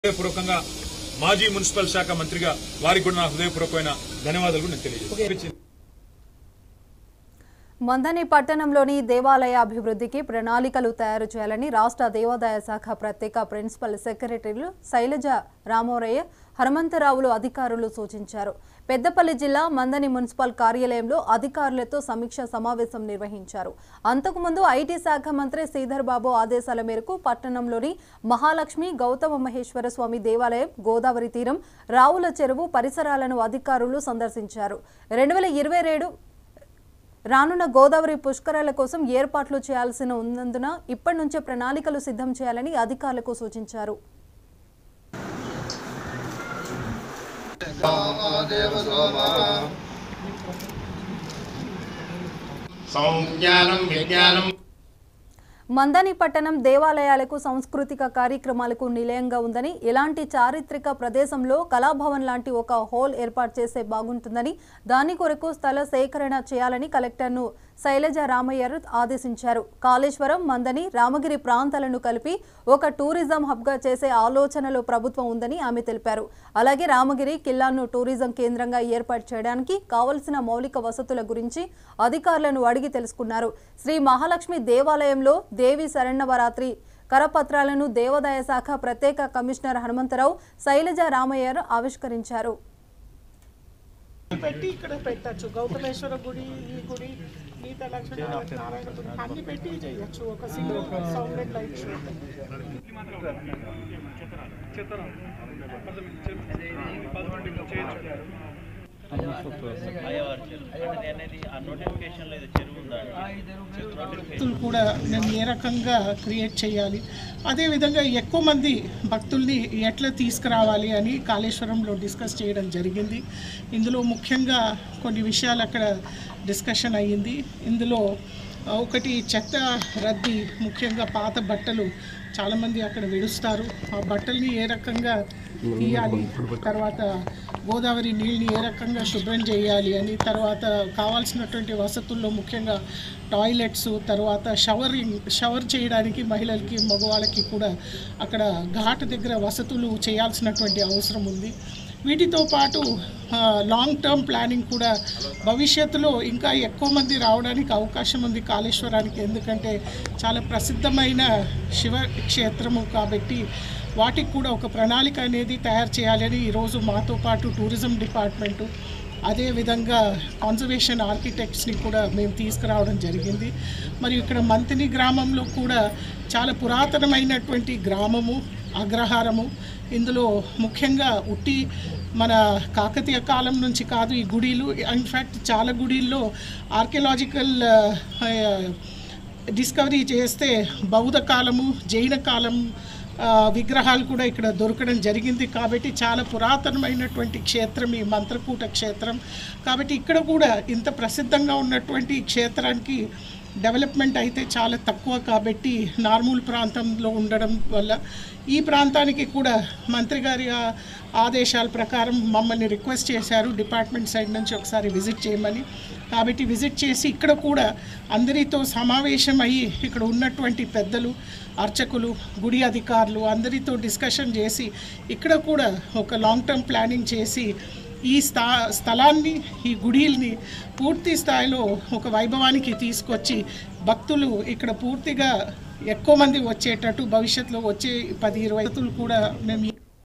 హృదయపూర్వకంగా మాజీ మున్సిపల్ శాఖ మంత్రిగా వారికి కూడా నా హృదయపూర్వకమైన ధన్యవాదాలు కూడా నేను తెలియజేస్తాను మందని పట్టణంలోని దేవాలయ అభివృద్ధికి ప్రణాళికలు తయారు చేయాలని రాష్ట్ర దేవాదాయ శాఖ ప్రత్యేక ప్రిన్సిపల్ సెక్రటరీలు శైలజ రామోరయ్య హనుమంతరావులు అధికారులు సూచించారు పెద్దపల్లి జిల్లా మందని మున్సిపల్ కార్యాలయంలో అధికారులతో సమీక్ష సమావేశం నిర్వహించారు అంతకుముందు ఐటీ శాఖ మంత్రి శ్రీధర్ బాబు ఆదేశాల మేరకు పట్టణంలోని మహాలక్ష్మి గౌతమ మహేశ్వర స్వామి దేవాలయం గోదావరి తీరం రావుల చెరువు పరిసరాలను అధికారులు సందర్శించారు రెండు వేల ఇరవై ఏడు రానున్న గోదావరి పుష్కరాల కోసం ఏర్పాట్లు చేయాల్సిన ఉన్నందున ఇప్పటి నుంచే ప్రణాళికలు సిద్ధం చేయాలని అధికారులకు సూచించారు సంజ్ఞానం విజ్ఞానం మందని పట్టణం దేవాలయాలకు సాంస్కృతిక కార్యక్రమాలకు నిలయంగా ఉందని ఇలాంటి చారిత్రక ప్రదేశంలో కళాభవన్ లాంటి ఒక హాల్ ఏర్పాటు చేస్తే బాగుంటుందని దాని కొరకు స్థల సేకరణ చేయాలని కలెక్టర్ను శైలజ రామయ్యర్ ఆదేశించారు కాళేశ్వరం మందని రామగిరి ప్రాంతాలను కలిపి ఒక టూరిజం హబ్గా చేసే ఆలోచనలో ప్రభుత్వం ఉందని ఆమె తెలిపారు అలాగే రామగిరి కిల్లాను టూరిజం కేంద్రంగా ఏర్పాటు చేయడానికి కావలసిన మౌలిక వసతుల గురించి అధికారులను అడిగి తెలుసుకున్నారు శ్రీ మహాలక్ష్మి దేవాలయంలో దేవి శరణవరాత్రి కరపత్రాలను దేవాదాయ శాఖ ప్రత్యేక కమిషనర్ హనుమంతరావు శైలజ రామయ్యర్ ఆవిష్కరించారు పెట్టి ఇక్కడ పెట్టచ్చు గౌతమేశ్వర గుడి ఈ గుడి గీత లక్ష్మీ నారాయణ గుడి అన్ని పెట్టి చేయొచ్చు ఒక సింగిల్ సౌండ్ లైట్ షో భక్తులు కూడా మేము ఏ రకంగా క్రియేట్ చేయాలి అదేవిధంగా ఎక్కువ మంది భక్తుల్ని ఎట్లా తీసుకురావాలి అని కాళేశ్వరంలో డిస్కస్ చేయడం జరిగింది ఇందులో ముఖ్యంగా కొన్ని విషయాలు అక్కడ డిస్కషన్ అయ్యింది ఇందులో ఆ, ఒకటి చెత్త రద్దీ ముఖ్యంగా పాత బట్టలు చాలామంది అక్కడ విడుస్తారు ఆ బట్టల్ని ఏ రకంగా తీయాలి తర్వాత గోదావరి నీళ్ళని ఏ రకంగా శుభ్రం చేయాలి అని తర్వాత కావాల్సినటువంటి వసతుల్లో ముఖ్యంగా టాయిలెట్స్ తర్వాత షవరింగ్ షవర్ చేయడానికి మహిళలకి మగవాళ్ళకి కూడా అక్కడ ఘాట్ దగ్గర వసతులు చేయాల్సినటువంటి అవసరం ఉంది వీటితో పాటు ఆ, లాంగ్ టర్మ్ ప్లానింగ్ కూడా భవిష్యత్తులో ఇంకా ఎక్కువ మంది రావడానికి అవకాశం ఉంది కాళేశ్వరానికి ఎందుకంటే చాలా ప్రసిద్ధమైన శివ క్షేత్రము కాబట్టి వాటికి కూడా ఒక ప్రణాళిక అనేది తయారు చేయాలని ఈరోజు మాతో పాటు టూరిజం డిపార్ట్మెంటు అదేవిధంగా కాన్జర్వేషన్ ఆర్కిటెక్ట్స్ని కూడా మేము తీసుకురావడం జరిగింది మరియు ఇక్కడ మంతిని గ్రామంలో కూడా చాలా పురాతనమైనటువంటి గ్రామము అగ్రహారము ఇందులో ముఖ్యంగా ఉట్టి మన కాకతీయ కాలం నుంచి కాదు ఈ గుడిలు ఇన్ఫ్యాక్ట్ చాలా గుడిల్లో ఆర్కియలాజికల్ డిస్కవరీ చేస్తే బౌద్ధ కాలము జైన కాలం ఆ, విగ్రహాలు కూడా ఇక్కడ దొరకడం జరిగింది కాబట్టి చాలా పురాతనమైనటువంటి క్షేత్రం ఈ మంత్రకూట క్షేత్రం కాబట్టి ఇక్కడ కూడా ఇంత ప్రసిద్ధంగా ఉన్నటువంటి ఈ క్షేత్రానికి డెవలప్మెంట్ అయితే చాలా తక్కువ కాబట్టి నార్మూల్ ప్రాంతంలో ఉండడం వల్ల ఈ ప్రాంతానికి కూడా మంత్రి గారి ఆ- ఆదేశాల ప్రకారం మమ్మల్ని రిక్వెస్ట్ చేశారు డిపార్ట్మెంట్ సైడ్ నుంచి ఒకసారి విజిట్ చేయమని కాబట్టి విజిట్ చేసి ఇక్కడ కూడా అందరితో సమావేశం అయ్యి ఇక్కడ ఉన్నటువంటి పెద్దలు అర్చకులు గుడి అధికారులు అందరితో డిస్కషన్ చేసి ఇక్కడ కూడా ఒక లాంగ్ టర్మ్ ప్లానింగ్ చేసి ఈ స్థా స్థలాన్ని ఈ గుడిల్ని పూర్తి స్థాయిలో ఒక వైభవానికి తీసుకొచ్చి భక్తులు ఇక్కడ పూర్తిగా ఎక్కువ మంది వచ్చేటట్టు భవిష్యత్తులో వచ్చే పది ఇరవై భక్తులు కూడా మేము